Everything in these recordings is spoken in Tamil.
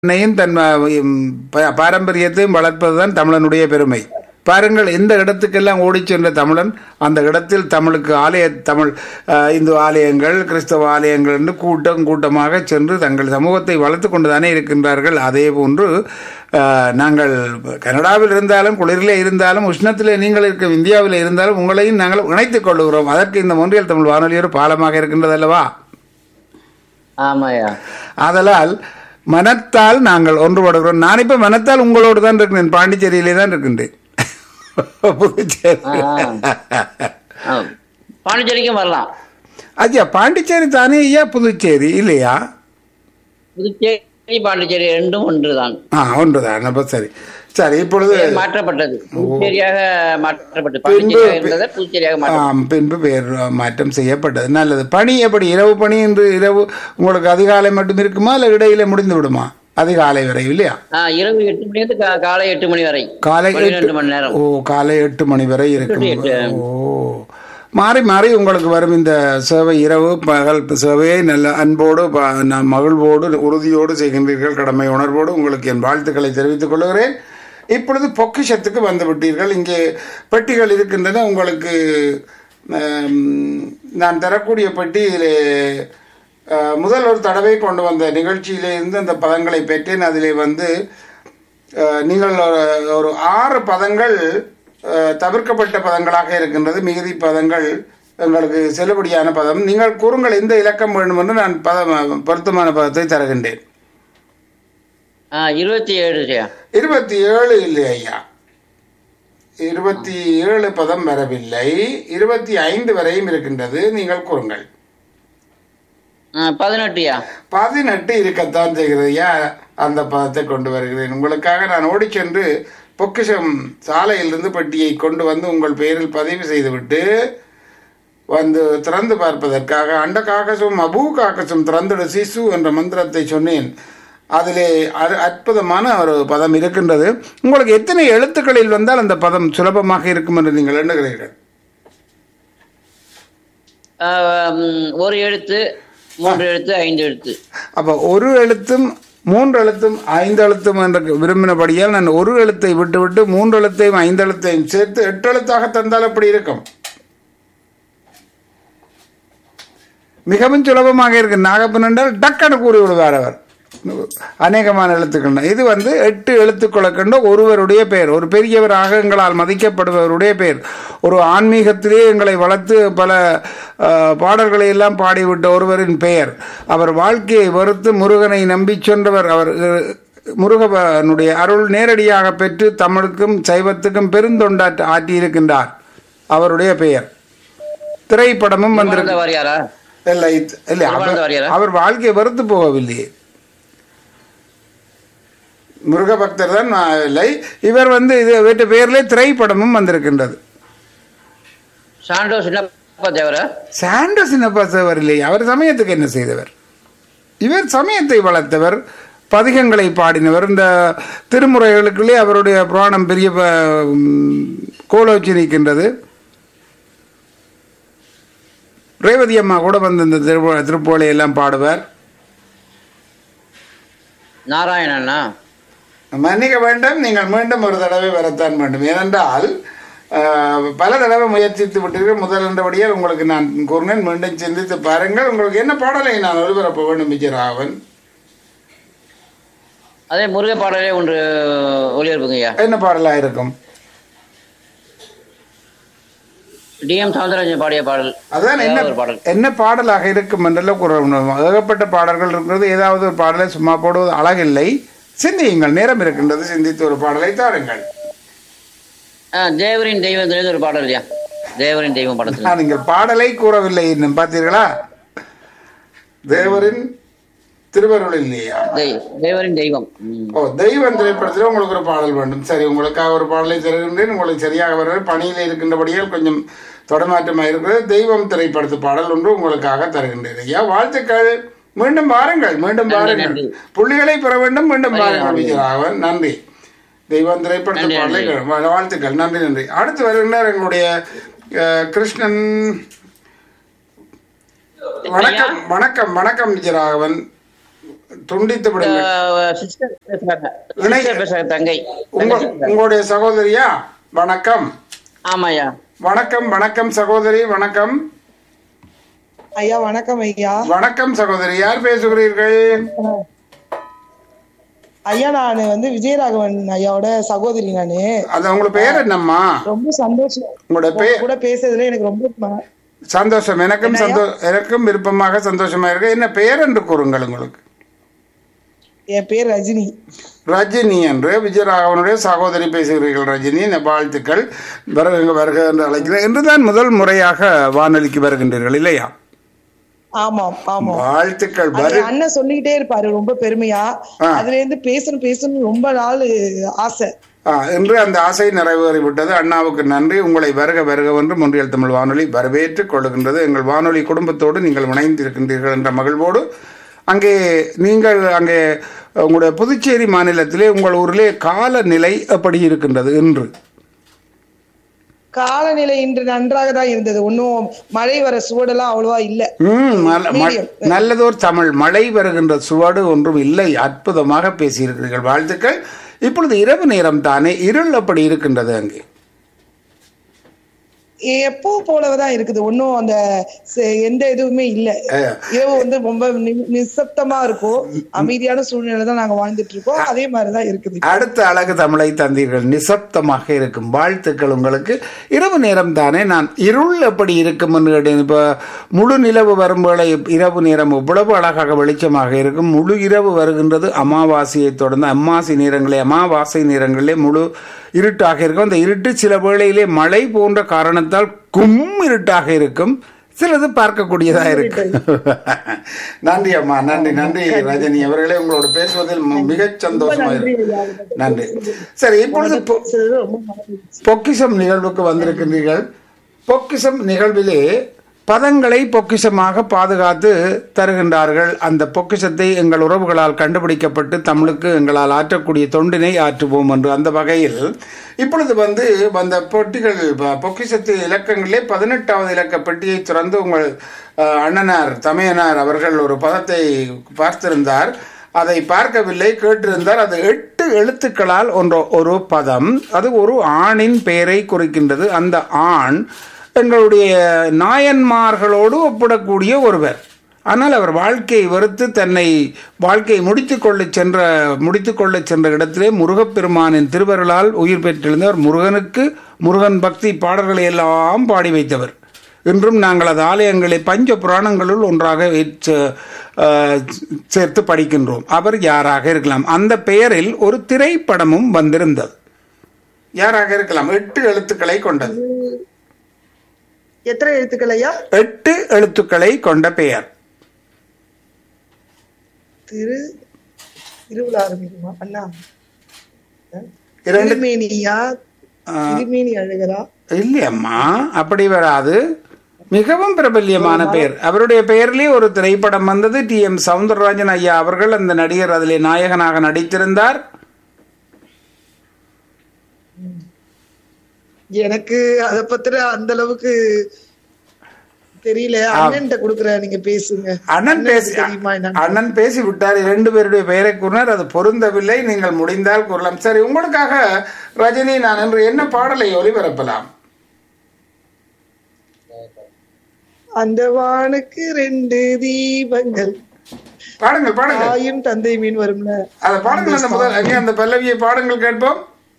தன்னையும் தன் ப- பாரம்பரியத்தையும் வளர்ப்பதுதான் தமிழனுடைய பெருமை பாருங்கள் எந்த இடத்துக்கெல்லாம் ஓடிச் சென்ற தமிழன் அந்த இடத்தில் தமிழுக்கு ஆலய தமிழ் அஹ், இந்து ஆலயங்கள் கிறிஸ்தவ ஆலயங்கள் என்று கூட்டம் கூட்டமாக சென்று தங்கள் சமூகத்தை வளர்த்து கொண்டுதானே இருக்கின்றார்கள் அதே போன்று அஹ், நாங்கள் கனடாவில் இருந்தாலும் குளிரிலே இருந்தாலும் உஷ்ணத்திலே நீங்கள் இருக்கும் இந்தியாவில் இருந்தாலும் உங்களையும் நாங்கள் இணைத்துக் கொள்ளுகிறோம் அதற்கு இந்த மொன்றியல் தமிழ் வானொலி ஒரு பாலமாக இருக்கின்றது அல்லவா ஆமாய்யா ஆதலால் மனத்தால் நாங்கள் ஒன்றுபடுகிறோம் நான் இப்ப மனத்தால் உங்களோடு தான் இருக்கிறேன் பாண்டிச்சேரியிலே தான் இருக்கின்றேன் புதுச்சேரி ஆ. பாண்டிச்சேரிக்கும் வரலாம் ஐயா பாண்டிச்சேரி தானே ஐயா புதுச்சேரி இல்லையா புதுச்சேரி பாண்டிச்சேரி ரெண்டும் ஒன்றுதான் ஆ ஒன்றுதான் அப்ப சரி சரி இப்பொழுது பேர் மாற்றப்பட்டது புதுச்சேரியாக மாற்றப்பட்டது பாண்டிச்சேரியாக இருந்ததை புதுச்சேரியாக மாற்ற ஆம், பின்பு பேர் மாற்றம் செய்யப்பட்டது நல்லது பணி எப்படி இரவு பணி என்று இரவு உங்களுக்கு அதிகாலை மட்டும் இருக்குமா இல்லை இடையில முடிந்து விடுமா அதிகாலை வரை இல்லையா ஆ, இரவு எட்டு மணி வந்து கா- காலை எட்டு மணி வரை காலை பன்னிரெண்டு எட்டு- மணி நேரம் ஓ காலை எட்டு மணி வரை இருக்கும் எட்டு. ஓ மாறி மாறி உங்களுக்கு வரும் இந்த சேவை இரவு பகல் சேவையை நல்ல அன்போடு ப- ந- மகிழ்வோடு உறுதியோடு செய்கின்றீர்கள் கடமை உணர்வோடு உங்களுக்கு என் வாழ்த்துக்களை தெரிவித்துக் கொள்கிறேன் இப்பொழுது பொக்கிஷத்துக்கு வந்து விட்டீர்கள் இங்கே பெட்டிகள் இருக்கின்றன உங்களுக்கு ஆம், நான் தரக்கூடிய பெட்டி இதிலே அஹ், முதல் ஒரு தடவை கொண்டு வந்த நிகழ்ச்சியிலே இருந்து அந்த பதங்களை பெற்றேன் அதிலே வந்து அஹ், நீங்கள் ஒரு- ஒரு ஆறு பதங்கள் அஹ், தவிர்க்கப்பட்ட பதங்களாக இருக்கின்றது மிகுதி பதங்கள் எங்களுக்கு செல்லுபடியான பதம் நீங்கள் கூறுங்கள் எந்த இலக்கம் வேண்டும் என்று நான் பதம் பொருத்தமான பதத்தை தருகின்றேன் ஆ, இருபத்தி ஏழு ஐயா. இருபத்தி ஏழு இல்லை ஐயா இருபத்தி ஏழு பதம் வரவில்லை இருபத்தி ஐந்து வரையும் இருக்கின்றது நீங்கள் கூறுங்கள் ஆ, பதினெட்டுயா பதினெட்டு இருக்கத்தான் செய்கிறது ஐயா அந்த பதத்தை கொண்டு வருகிறேன் உங்களுக்காக நான் ஓடிச் சென்று பொக்கிஷம் சாலையிலிருந்து பெட்டியை கொண்டு வந்து உங்கள் பெயரில் பதிவு செய்துவிட்டு வந்து திறந்து பார்ப்பதற்காக அண்ட காக்கசும் அபூ காக்கசும் திறந்துட சிசு என்ற மந்திரத்தை சொன்னேன் அதிலே அ- அற்புதமான ஒரு பதம் இருக்கின்றது உங்களுக்கு எத்தனை எழுத்துக்களில் வந்தால் அந்த பதம் சுலபமாக இருக்கும் என்று நீங்கள் எண்ணுகிறீர்கள் ஆ, ம், ஒரு எழுத்து மூன்று எழுத்து ஐந்து எழுத்து அப்போ ஒரு எழுத்தும் மூன்று எழுத்தும் ஐந்து எழுத்தும் என்ற விரும்பினபடியால் நான் ஒரு எழுத்தை விட்டுவிட்டு மூன்று எழுத்தையும் ஐந்து எழுத்தையும் சேர்த்து எட்டு எழுத்தாக தந்தால் அப்படி இருக்கும் மிகவும் சுலபமாக இருக்கு நாகப்பன் என்றால் டக்கன கூறி விடுவார் அவர் அநேகமான எழுத்துக்கள் இது வந்து எட்டு எழுத்துக்களை கொண்ட ஒருவருடைய பெயர் ஒரு பெரியவராக எங்களால் மதிக்கப்படுபவருடைய பெயர் ஒரு ஆன்மீகத்திலே எங்களை வளர்த்து பல அஹ், பாடல்களை எல்லாம் பாடிவிட்ட ஒருவரின் பெயர் அவர் வாழ்க்கையை வெறுத்து முருகனை நம்பி சென்றவர் அவர் அஹ், முருகனுடைய அருள் நேரடியாக பெற்று தமிழுக்கும் சைவத்துக்கும் பெருந்தொண்டாற்ற ஆற்றியிருக்கின்றார் அவருடைய பெயர் திரைப்படமும் வந்திருக்கு சிவானந்த வாரியாரா இல்லை இல்லை அவர் சிவானந்த வாரியாரா அவர் வாழ்க்கையை வெறுத்து போகவில்லையே முருக பக்தர் தான் நான் இல்லை இவர் வந்து இது இவற்றை பேர்ல திரைப்படமும் வந்திருக்கின்றது சாண்டோ சின்னப்பா தேவரா சாண்டோ சின்னப்பா சேவர் இல்லை அவர் சமயத்துக்கு என்ன செய்தவர் இவர் சமயத்தை வளர்த்தவர் பதிகங்களை பாடினவர் இந்த திருமுறைகளுக்குள்ளே அவருடைய புராணம் பெரிய ப- ம், கோலோச்சி நிற்கின்றது ரேவதி அம்மா கூட வந்து இந்த திருப்ப திருப்போலை எல்லாம் பாடுவார் நாராயணனா மன்னிக்க வேண்டும் நீங்கள் மீண்டும் ஒரு தடவை வரத்தான் வேண்டும் ஏனென்றால் ஆஹ், பல தடவை முயற்சித்து விட்டீர்கள் முதல் என்றபடியால் உங்களுக்கு நான் கூறினேன் மீண்டும் சிந்தித்து பாருங்கள் உங்களுக்கு என்ன பாடலை நான் ஒளிபரப்ப வேண்டும் விஜயராவன் அதே முருக பாடலே ஒன்று ஒளிபரப்புங்கய்யா என்ன பாடலாக இருக்கும் டிஎம் சவுந்தரராஜன் பாடிய பாடல் அதான் என்ன ஏதாவது ஒரு பாடல் என்ன பாடலாக இருக்கும் என்றெல்லாம் கூறணும் ஏகப்பட்ட பாடல்கள் இருக்கிறது ஏதாவது ஒரு பாடலை சும்மா போடுவது அழகில்லை சிந்தியுங்கள் நேரம் இருக்கின்றது சிந்தித்து ஒரு பாடலை தாருங்கள் ஆ, தேவரின் தெய்வத்திலிருந்து ஒரு பாடல் இல்லையா தேவரின் தெய்வம் படத்துல நான் நீங்கள் பாடலை கூறவில்லை இன்னும் பார்த்தீர்களா தேவரின் திருவருள் இல்லையா தெய்- தேவரின் தெய்வம் ம். ஓ தெய்வம் திரைப்படத்தில் உங்களுக்கு ஒரு பாடல் வேண்டும் சரி உங்களுக்காக ஒரு பாடலை தருகின்றேன் உங்களுக்கு சரியாக வர பணியில் இருக்கின்றபடியால் கொஞ்சம் தொடமாற்றமாக இருக்கிறது தெய்வம் திரைப்படத்து பாடல் ஒன்று உங்களுக்காக தருகின்றேன் ஐயா வாழ்த்துக்கள் மீண்டும் வாருங்கள் மீண்டும் வாருங்கள் நன்றி. புள்ளிகளை பெற வேண்டும் மீண்டும் வாருங்கள் விஜயராகவன் நன்றி தெய்வம் திரைப்படத்து நன்றி, பாடலை வா- வாழ்த்துக்கள் நன்றி நன்றி அடுத்து வருகின்றார் எங்களுடைய அஹ், கிருஷ்ணன் வணக்கம் வணக்கம் வணக்கம் விஜயராகவன் துண்டித்து விடுங்கள் சிஸ்டர் பேசுறாங்க இணை- சிஸ்டர் பேசுறாங்க தங்கை உங்க உங்களுடைய சகோதரியா வணக்கம் ஆமாய்யா வணக்கம் வணக்கம் சகோதரி வணக்கம் ஐயா வணக்கம் ஐயா வணக்கம் சகோதரி யார் பேசுகிறீர்கள் ஐயா நான் வந்து விஜயராகவன் ஐயாவோட சகோதரி நானு அது உங்களுக்கு பேர் என்னம்மா ரொம்ப சந்தோஷம் உங்களோட உங்க பேர் கூட பேசுறதுல எனக்கு ரொம்ப ம- சந்தோஷம் எனக்கும் சந்தோ எனக்கும் விருப்பமாக சந்தோஷமா இருக்கு என்ன பெயர் என்று கூறுங்கள் உங்களுக்கு என் பேர் ரஜினி ரஜினி என்று விஜயராகவனுடைய சகோதரி பேசுகிறீர்கள் ரஜினி இந்த வாழ்த்துக்கள் வருக வருக என்று அழைக்கிறேன் என்றுதான் முதல் முறையாக வானொலிக்கு வருகின்றீர்கள் இல்லையா ஆமாம் ஆமாம் வாழ்த்துக்கள் அது வரு அண்ணன் சொல்லிக்கிட்டே இருப்பாரு ரொம்ப பெருமையா ஆ. அதுல இருந்து பேசணும் பேசணும் ரொம்ப நாள் ஆசை ஆ, இன்று அந்த ஆசை நிறைவேறிவிட்டது அண்ணாவுக்கு நன்றி உங்களை வருக வருக என்று முன்றியல் தமிழ் வானொலி வரவேற்றுக் கொள்ளுகின்றது எங்கள் வானொலி குடும்பத்தோடு நீங்கள் இணைந்திருக்கின்றீர்கள் என்ற மகிழ்வோடு அங்கே நீங்கள் அங்கே உங்களுடைய புதுச்சேரி மாநிலத்திலே உங்கள் ஊரிலே காலநிலை எப்படி இருக்கின்றது இன்று காலநிலை இன்று நன்றாக தான் இருந்தது ஒன்னும் மழை வர சுவடெல்லாம் அவ்வளவா இல்ல ம், மல- ம- Medium. நல்லதோர் தமிழ் மழை வருகின்ற சுவடு ஒன்றும் இல்லை அற்புதமாக பேசியிருக்கிறீர்கள் வாழ்த்துக்கள் இப்பொழுது இரவு நேரம் தானே இருள் அப்படி இருக்கின்றது அங்கே எப்போ போலதான் இருக்குது ஒன்னும் அந்த ச- எந்த இதுவுமே இல்ல இரவு வந்து ரொம்ப நி- நிசப்தமா இருக்கும் அமைதியான சூழ்நிலை தான் நாங்க வாழ்ந்துட்டு இருக்கோம் அதே மாதிரிதான் இருக்குது அடுத்த அழகு தமிழை தந்தீர்கள் நிசப்தமாக இருக்கும் வாழ்த்துக்கள் உங்களுக்கு இரவு நேரம் தானே நான் இருள் எப்படி இருக்கும் என்று கேட்டேன் இப்போ முழு நிலவு வரும் வேளை இரவு நேரம் இவ்வளவு அழகாக வெளிச்சமாக இருக்கும் முழு இரவு வருகின்றது அமாவாசையை தொடர்ந்து அம்மாசி நேரங்களே அமாவாசை நேரங்களிலே முழு இருட்டாக இருக்கும் அந்த இருட்டு சில வேளையிலே மழை போன்ற காரணத்தால் கும் இருட்டாக இருக்கும் சிலது பார்க்கக்கூடியதா இருக்கு நன்றி அம்மா நன்றி நன்றி ரஜினி அவர்களே உங்களோட பேசுவதில் ம- மிகச் சந்தோஷமா இருக்கு நன்றி சரி இப்பொழுது பொ- ரொம்ப மகிழ்ச்சி. பொக்கிஷம் நிகழ்வுக்கு வந்திருக்கின்றீர்கள் பொக்கிஷம் நிகழ்விலே பதங்களை பொக்கிஷமாக பாதுகாத்து தருகின்றார்கள் அந்த பொக்கிஷத்தை எங்கள் உறவுகளால் கண்டுபிடிக்கப்பட்டு தமிழுக்கு எங்களால் ஆற்றக்கூடிய தொண்டினை ஆற்றுவோம் என்று அந்த வகையில் இப்பொழுது வந்து அந்த பொட்டிகள் ப- பொக்கிஷத்து இலக்கங்களிலே பதினெட்டாவது இலக்க பெட்டியை திறந்து உங்கள் அஹ், அண்ணனார் தமையனார் அவர்கள் ஒரு பதத்தை பார்த்திருந்தார் அதை பார்க்கவில்லை கேட்டிருந்தார் அது எட்டு எழுத்துக்களால் ஒன்று ஒரு பதம் அது ஒரு ஆணின் பெயரை குறிக்கின்றது அந்த ஆண் எங்களுடைய நாயன்மார்களோடு ஒப்பிடக்கூடிய ஒருவர் ஆனால் அவர் வாழ்க்கையை வெறுத்து தன்னை வாழ்க்கையை முடித்துக்கொள்ள சென்ற முடித்துக்கொள்ள சென்ற இடத்திலே முருகப்பெருமானின் திருவருளால் உயிர் பெற்றிருந்தவர் முருகனுக்கு முருகன் பக்தி பாடல்களை எல்லாம் பாடி வைத்தவர் இன்றும் நாங்கள் அது ஆலயங்களை பஞ்ச புராணங்களுள் ஒன்றாக ஏற்று, அஹ், சேர்த்து படிக்கின்றோம் அவர் யாராக இருக்கலாம் அந்த பெயரில் ஒரு திரைப்படமும் வந்திருந்தது யாராக இருக்கலாம் எட்டு எழுத்துக்களை கொண்டது எத்தனை எழுத்துக்கள் ஐயா எட்டு எழுத்துக்களை கொண்ட பெயர் திரு திருவிழா ஆரம்பிக்குமா அண்ணா இரண்டு திருமேனியா திருமேனி அழகரா இல்லையம்மா அப்படி வராது மிகவும் பிரபல்யமான பெயர் அவருடைய பெயரிலே ஒரு திரைப்படம் வந்தது டி எம் சவுந்தரராஜன் ஐயா அவர்கள் அந்த நடிகர் அதிலே நாயகனாக நடித்திருந்தார் எனக்கு அத பத்தின அந்த அளவுக்கு தெரியல அண்ணன்ட்ட குடுக்குற நீங்க பேசுங்க அண்ணன் பேசி தெரியுமா என்னன்னு? அண்ணன் பேசி விட்டார் இரண்டு பேருடைய பெயரை கூறினார் அது பொருந்தவில்லை நீங்கள் முடிந்தால் கூறலாம் சரி உங்களுக்காக ரஜினி நான் என்று என்ன பாடலை ஒளிபரப்பலாம் அந்த வானுக்கு ரெண்டு தீபங்கள் பாடுங்கள் பாடுங்கள் தாயும் தந்தை மீன் வரும்ல அதை பாடுங்கள் அந்த முதல் அங்கே அந்த பல்லவியை பாடுங்கள் கேட்போம்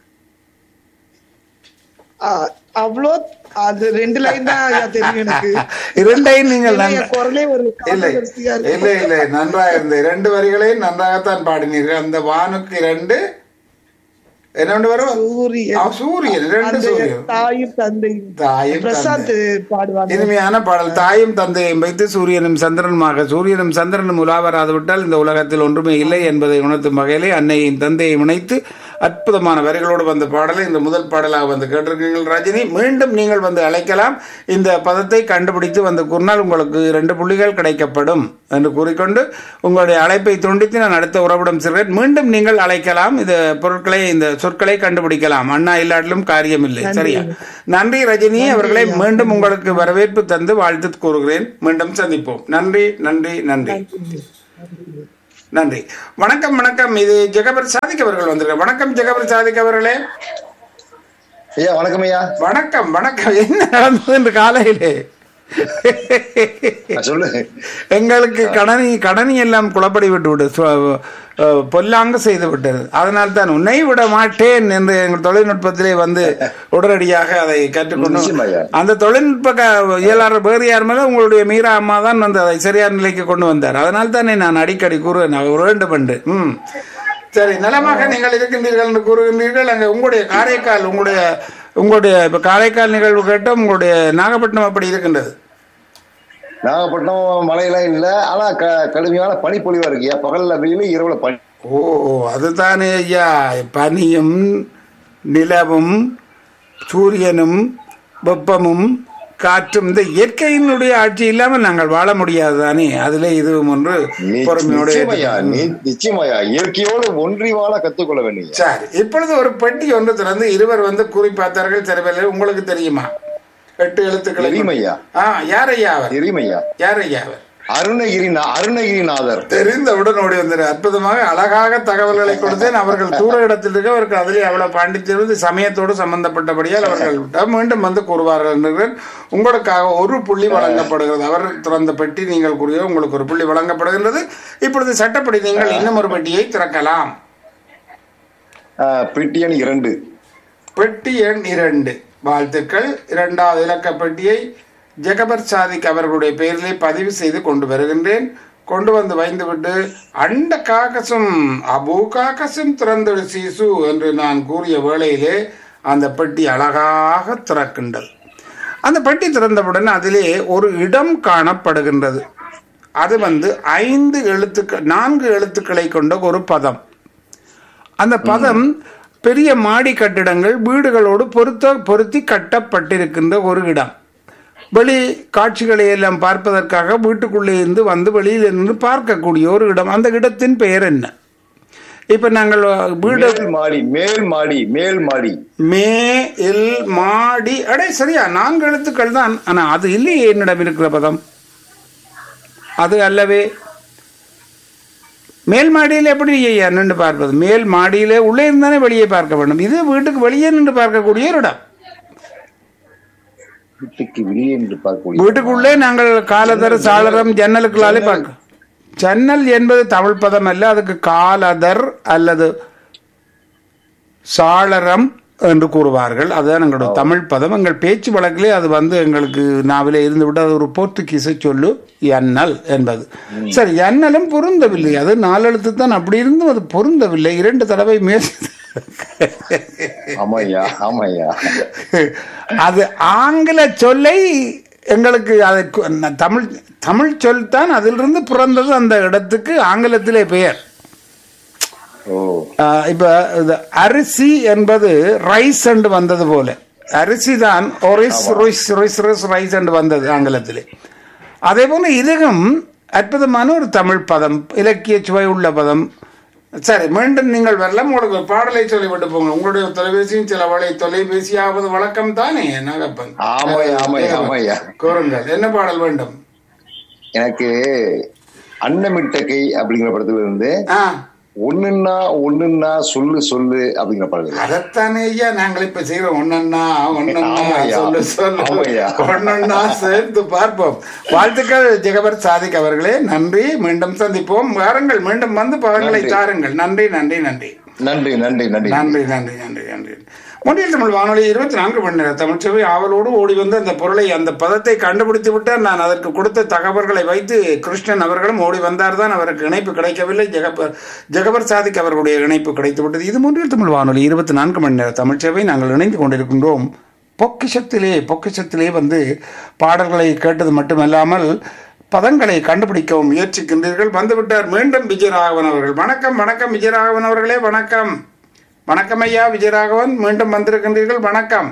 ஆ, அவ்வளோ அது ரெண்டு லைன் தான் ஐயா தெரியும் எனக்கு இரண்டையும் நீங்கள் ஏன்னா, நன்றா என் குரலே ஒரு இல்லை காட்டுவரிசையா இருக்கு இல்லை இல்லை நன்றாக இருந்தது இரண்டு வரிகளையும் நன்றாகத்தான் பாடினீர்கள் அந்த வானுக்கு இரண்டு என்ன ஒன்று வரும் சூரியன் ஆ, சூரியன் இரண்டு அந்த சூரியன் தாயும் தந்தையும் தாயும் பிரசாந்த் பாடுவாங்க இனிமையான பாடல் தாயும் தந்தையும் வைத்து சூரியனும் சந்திரனுமாக சூரியனும் சந்திரனும் உலா வராது விட்டால் இந்த உலகத்தில் ஒன்றுமே இல்லை என்பதை உணர்த்தும் வகையிலே அன்னையின் தந்தையை இணைத்து அற்புதமான வரிகளோடு வந்த பாடலை இந்த முதல் பாடலாக வந்து கேட்டிருக்கீங்கள் ரஜினி மீண்டும் நீங்கள் வந்து அழைக்கலாம் இந்த பதத்தை கண்டுபிடித்து வந்து கூறினால் உங்களுக்கு இரண்டு புள்ளிகள் கிடைக்கப்படும் என்று கூறிக்கொண்டு உங்களுடைய அழைப்பை துண்டித்து நான் அடுத்த உறவிடம் செல்கிறேன் மீண்டும் நீங்கள் அழைக்கலாம் இந்த பொருட்களை இந்த சொற்களை கண்டுபிடிக்கலாம் அண்ணா இல்லாட்டிலும் காரியம் இல்லை சரியா நன்றி ரஜினி அவர்களை மீண்டும் உங்களுக்கு வரவேற்பு தந்து வாழ்த்து கூறுகிறேன் மீண்டும் சந்திப்போம் நன்றி நன்றி நன்றி நன்றி வணக்கம் வணக்கம் இது ஜெகபர் சாதிக் அவர்கள் வந்திருக்க வணக்கம் ஜெகபர் சாதிக் அவர்களே ஐயா வணக்கம் ஐயா வணக்கம் வணக்கம் என்ன நடந்தது இன்று காலையிலே ஆ, சொல்லு எங்களுக்கு கடனி கடனி எல்லாம் குளப்படி விட்டு விட்டு சு- அஹ், பொல்லாங்கு செய்து விட்டது அதனால் தான் உன்னை விட மாட்டேன் என்று எங்கள் தொழில்நுட்பத்திலே வந்து உடனடியாக அதை கற்றுக்கொண்டு நிச்சயமாய்யா. அந்த தொழில்நுட்ப க- இயலாளர் வேறு யார் மேல உங்களுடைய மீரா அம்மா தான் வந்து அதை சரியான நிலைக்கு கொண்டு வந்தார் அதனால் தானே நான் அடிக்கடி கூறுவேன் அவர் வேண்டும் என்று ம் சரி நலமாக நீங்கள் இருக்கின்றீர்கள் என்று கூறுகின்றீர்கள் அங்கே உங்களுடைய காரைக்கால் உங்களுடைய உங்களுடைய இப்ப காரைக்கால் நிகழ்வு கேட்டோம் உங்களுடைய நாகப்பட்டினம் அப்படி இருக்கின்றது நாகப்பட்டினம் மழையெல்லாம் இல்ல ஆனா க- கடுமையான பனிப்பொழிவா இருக்குயா பகல்ல வெயில் இரவுல பனி ஓ அதுதானே ஐயா பனியும் நிலவும் சூரியனும் வெப்பமும் காற்றும் இந்த இயற்கையினுடைய ஆட்சி இல்லாமல் நாங்கள் வாழ முடியாது தானே அதுல இதுவும் ஒன்று நி- பொறுமையோடு நிச்சயமாய்யா ஏற்றுக்கொள்ளும். நி- நிச்சயமாய்யா இயற்கையோடு ஒன்றி வாழ கத்துக்கொள்ள வேண்டும் சரி இப்பொழுது ஒரு பெட்டி ஒன்று திறந்து இருவர் வந்து கூறி பார்த்தார்கள் சில பேர் உங்களுக்கு தெரியுமா எட்டு எழுத்துக்களை தெரியும் ஐயா. ஆ யார் ஐயா அவர் தெரியுமையா யார் ஐயா அவர் அருணகிரி அருணகிரிநாதர் தெரிந்தவுடன் ஓடி வந்தார் அற்புதமாக அழகாக தகவல்களை கொடுத்தேன் அவர்கள் தூர இடத்தில் இருக்க அவருக்கு அதிலே அவ்வளவு பாண்டித்திருந்து சமயத்தோடு சம்பந்தப்பட்டபடியால் அவர்கள் மீண்டும் வந்து கூறுவார்கள் என்கிறேன் உங்களுக்காக ஒரு புள்ளி வழங்கப்படுகிறது அவர் திறந்த பெட்டி நீங்கள் கூறிய உங்களுக்கு ஒரு புள்ளி வழங்கப்படுகின்றது இப்பொழுது சட்டப்படி நீங்கள் இன்னும் ஒரு பெட்டியை திறக்கலாம் ஆஹ், பெட்டி எண் இரண்டு பெட்டி எண் இரண்டு வாழ்த்துக்கள் இரண்டாவது இலக்க பெட்டியை ஜெகபர் சாதிக் அவர்களுடைய பெயரிலே பதிவு செய்து கொண்டு வருகின்றேன் கொண்டு வந்து வைந்துவிட்டு அண்ட காக்கசும் அபு காக்கசும் திறந்தடு சீசு என்று நான் கூறிய வேளையிலே அந்த பெட்டி அழகாக திறக்கின்றது அந்த பெட்டி திறந்தவுடன் அதிலே ஒரு இடம் காணப்படுகின்றது அது வந்து ஐந்து எழுத்துக்கள் நான்கு எழுத்துக்களை கொண்ட ஒரு பதம் அந்த பதம் பெரிய மாடி கட்டிடங்கள் வீடுகளோடு பொருத்த பொருத்தி கட்டப்பட்டிருக்கின்ற ஒரு இடம் வெளி காட்சிகளை எல்லாம் பார்ப்பதற்காக வீட்டுக்குள்ளே இருந்து வந்து வெளியில் இருந்து பார்க்கக்கூடிய ஒரு இடம் அந்த இடத்தின் பெயர் என்ன இப்ப நாங்கள் வீடு மேல் மாடி மேல் மாடி மேல் மாடி மே இல் மாடி அடே சரியா நான்கு எழுத்துக்கள் தான் ஆனா அது இல்லையே என்னிடம் இருக்கிற பதம் அது அல்லவே மேல் மாடியில் எப்படி ஐயா நின்று பார்ப்பது மேல் மாடியிலே உள்ளே இருந்தானே வெளியே பார்க்க வேண்டும் இது வீட்டுக்கு வெளியே நின்று பார்க்கக்கூடிய ஒரு இடம் வீட்டுக்கு வெளியே என்று பார்க்கக்கூடிய வீட்டுக்குள்ளே நாங்கள் காலதர் சாளரம் ஜன்னலுக்குள்ளாலே பார்க்க ஜன்னல் என்பது தமிழ் பதம் அல்ல அதுக்கு காலதர் அல்லது சாளரம் என்று கூறுவார்கள் அதுதான் எங்களுடைய தமிழ் பதம் எங்கள் பேச்சு வழக்கிலே அது வந்து எங்களுக்கு நாவிலே இருந்து விட்டு அது ஒரு போர்த்துகீச சொல்லு எண்ணல் என்பது சரி எண்ணலும் பொருந்தவில்லை அது நாலெழுத்து தான் அப்படி இருந்தும் அது பொருந்தவில்லை இரண்டு தடவை முயற்சி ஆமாய்யா ஆமாய்யா அது ஆங்கில சொல்லை எங்களுக்கு அதை கு- ந- தமிழ் தமிழ் சொல் தான் அதிலிருந்து பிறந்தது அந்த இடத்துக்கு ஆங்கிலத்திலே பெயர் ஓ ஆஹ் இப்ப இது அரிசி என்பது ரைஸ் என்று வந்தது போல அரிசி தான் ஒரிஸ் ருய்ஸ் ருய்ஸ் ருய்ஸ் ரைஸ் என்று வந்தது ஆங்கிலத்திலே அதே போல இதுவும் அற்புதமான ஒரு தமிழ் பதம் இலக்கிய சுவை உள்ள பதம் சரி மீண்டும் நீங்கள் வரலாம் உங்களுக்கு ஒரு பாடலை சொல்லிவிட்டு போங்க உங்களுடைய தொலைபேசியும் சில வழி தொலைபேசியாவது வழக்கம் தானே நாகப்பன் ஆமாய்யா ஆமாய்யா ஆமாய்யா கூறுங்கள் என்ன பாடல் வேண்டும் எனக்கு அன்னமிட்ட கை அப்படிங்கிற படத்துல இருந்து ஆ ஒண்ணுன்னா ஒண்ணுன்னா சொல்லு சொல்லு அப்படிங்கிற படம் அதத்தானே ஐயா நாங்கள் இப்ப செய்யறோம் ஒன்னொன்னா ஒன்னொன்னா ஆமாய்யா. சொல்லு சொல்லு ஆமாய்யா. ஒன்னொன்னா சேர்த்து பார்ப்போம் வாழ்த்துக்கள் ஜெகபர் சாதிக் அவர்களே நன்றி மீண்டும் சந்திப்போம் வாருங்கள் மீண்டும் வந்து பதங்களை நன்றி. தாருங்கள் நன்றி நன்றி நன்றி நன்றி நன்றி நன்றி நன்றி நன்றி நன்றி நன்றி மொழியில் தமிழ் வானொலி இருபத்தி நான்கு மணி நேரம் தமிழ்ச்சபை ஆவலோடு ஓடி வந்து அந்த பொருளை அந்த பதத்தை கண்டுபிடித்து விட்டார் நான் அதற்கு கொடுத்த தகவல்களை வைத்து கிருஷ்ணன் அவர்களும் ஓடி வந்தார் தான் அவருக்கு இணைப்பு கிடைக்கவில்லை ஜெகபர் ஜெகபர் சாதிக் அவர்களுடைய இணைப்பு கிடைத்து விட்டது இது மொழியில் தமிழ் வானொலி இருபத்தி நான்கு மணி நேரம் தமிழ்ச்சபை நாங்கள் இணைந்து கொண்டிருக்கின்றோம் பொக்கிஷத்திலே பொக்கிஷத்திலே வந்து பாடல்களை கேட்டது மட்டுமல்லாமல் பதங்களை கண்டுபிடிக்கவும் முயற்சிக்கின்றீர்கள் வந்துவிட்டார் மீண்டும் விஜயராகவன் அவர்கள் வணக்கம் வணக்கம் விஜயராகவன் அவர்களே வணக்கம் வணக்கம் ஐயா விஜயராகவன் மீண்டும் வந்திருக்கின்றீர்கள் வணக்கம்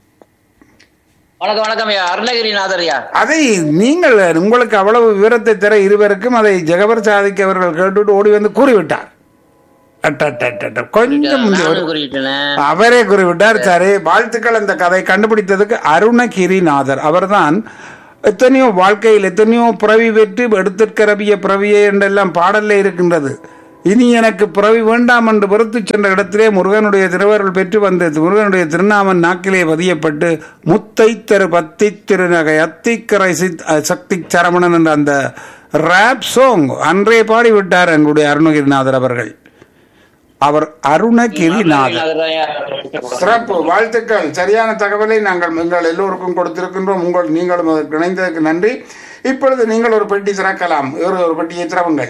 வணக்கம் வணக்கம் ஐயா அருணகிரிநாதர் ஐயா அதை நீங்கள் உங்களுக்கு அவ்வளவு விவரத்தை தர இருவருக்கும் அதை ஜெகபர் சாதிக் அவர்கள் கேட்டுவிட்டு ஓடி வந்து கூறிவிட்டார் அட்டட்டட்டட்ட. கொஞ்சம் ஒரு- நானும் குறிப்பிட்டேன் அவரே குறிவிட்டார் சரி வாழ்த்துக்கள் அந்த கதை கண்டுபிடித்ததுக்கு அருணகிரிநாதர் அவர்தான் எத்தனையோ வாழ்க்கையில் எத்தனையோ பிறவி வெற்றி எடுத்திருக்கிறவிய பிறவியே என்றெல்லாம் பாடல்ல இருக்கின்றது இனி எனக்கு பிறவி வேண்டாம் என்று வெறுத்து சென்ற இடத்திலே முருகனுடைய திருவருள் பெற்று வந்த முருகனுடைய திருநாமன் நாக்கிலே பதியப்பட்டு முத்தை திரு பத்தி திருநகை அத்திக்கரை சித் அ, சக்தி சரவணன் என்ற அந்த ரேப் சாங் அன்றே பாடிவிட்டார் எங்களுடைய அருணகிரிநாதர் அவர்கள் அவர் அருணகிரிநாதர் சிறப்பு வாழ்த்துக்கள் சரியான தகவலை நாங்கள் எங்கள் எல்லோருக்கும் கொடுத்திருக்கின்றோம் உங்கள் நீங்களும் அதற்கு இணைந்ததற்கு நன்றி இப்பொழுது நீங்கள் ஒரு பெட்டி திறக்கலாம் வேறு ஒரு பெட்டியை திறவுங்கள்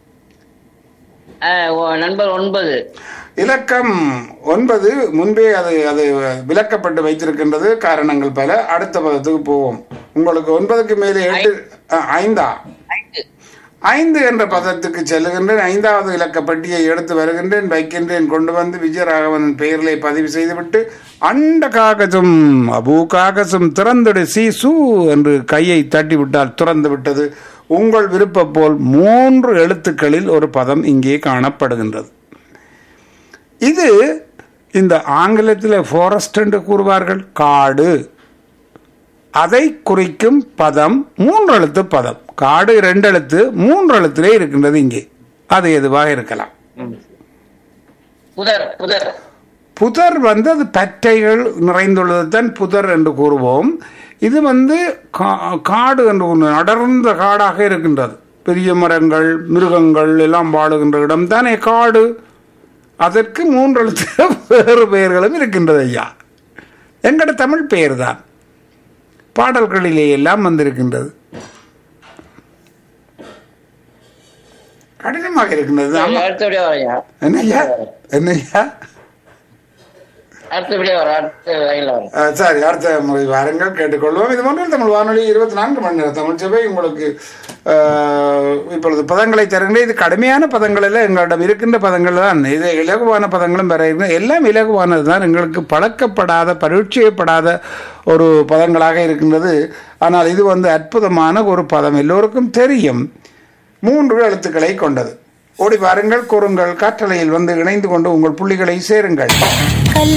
நண்பர் ஒன்பது இலக்கம் ஒன்பது முன்பே அது அது விலக்கப்பட்டு வைத்திருக்கின்றது காரணங்கள் பல அடுத்த பதத்துக்கு போவோம் உங்களுக்கு ஒன்பதுக்கு மேலே எட்டு ஆ, ஐந்தா ஐந்து ஐந்து என்ற பதத்துக்கு செல்லுகின்றேன் ஐந்தாவது இலக்க பெட்டியை எடுத்து வருகின்றேன் வைக்கின்றேன் கொண்டு வந்து விஜயராகவன் பெயரிலே பதிவு செய்துவிட்டு அண்ட காகசும் அபூ காகசும் திறந்துடு சி சு என்று கையை தட்டி விட்டால் திறந்து விட்டது உங்கள் விருப்பம் போல் மூன்று எழுத்துக்களில் ஒரு பதம் இங்கே காணப்படுகின்றது இது இந்த ஆங்கிலத்தில் ஃபாரஸ்ட் என்று கூறுவார்கள் காடு அதை குறிக்கும் பதம் மூன்று எழுத்து பதம் காடு ரெண்டு எழுத்து மூன்று எழுத்திலே இருக்கின்றது இங்கே அது எதுவாக இருக்கலாம் புதர் புதர் புதர் வந்து அது பற்றைகள் நிறைந்துள்ளது தான் புதர் என்று கூறுவோம் இது வந்து கா- காடு என்று ஒன்று அடர்ந்த காடாக இருக்கின்றது பெரிய மரங்கள் மிருகங்கள் எல்லாம் வாழுகின்ற இடம் தானே காடு அதற்கு மூன்று எழுத்து வேறு பெயர்களும் இருக்கின்றது ஐயா எங்கட தமிழ் பெயர் தான் பாடல்களிலே எல்லாம் வந்திருக்கின்றது கடினமாக இருக்கின்றது ஆமா. அடுத்தபடியா வரையா என்னய்யா என்னய்யா அடுத்தபடியா வர அடுத்த லைன்ல வர அஹ் சரி அடுத்த முறை வாருங்கள் கேட்டுக்கொள்வோம் இது போன்ற தமிழ் வானொலி இருபத்தி நான்கு மணி நேரம் தமிழ் சபை உங்களுக்கு அஹ், இப்பொழுது பதங்களை தருகின்ற இது கடுமையான பதங்கள் எல்லாம் எங்களிடம் இருக்கின்ற பதங்கள் தான் இது இலகுவான பதங்களும் வேற இருக்கு எல்லாம் இலகுவானது தான் எங்களுக்கு பழக்கப்படாத பரீட்சையப்படாத ஒரு பதங்களாக இருக்கின்றது ஆனால் இது வந்து அற்புதமான ஒரு பதம் எல்லோருக்கும் தெரியும் மூன்று எழுத்துக்களை கொண்டது ஓடி வாருங்கள் கூறுங்கள் காற்றலையில் வந்து இணைந்து கொண்டு உங்கள் புள்ளிகளை சேருங்கள்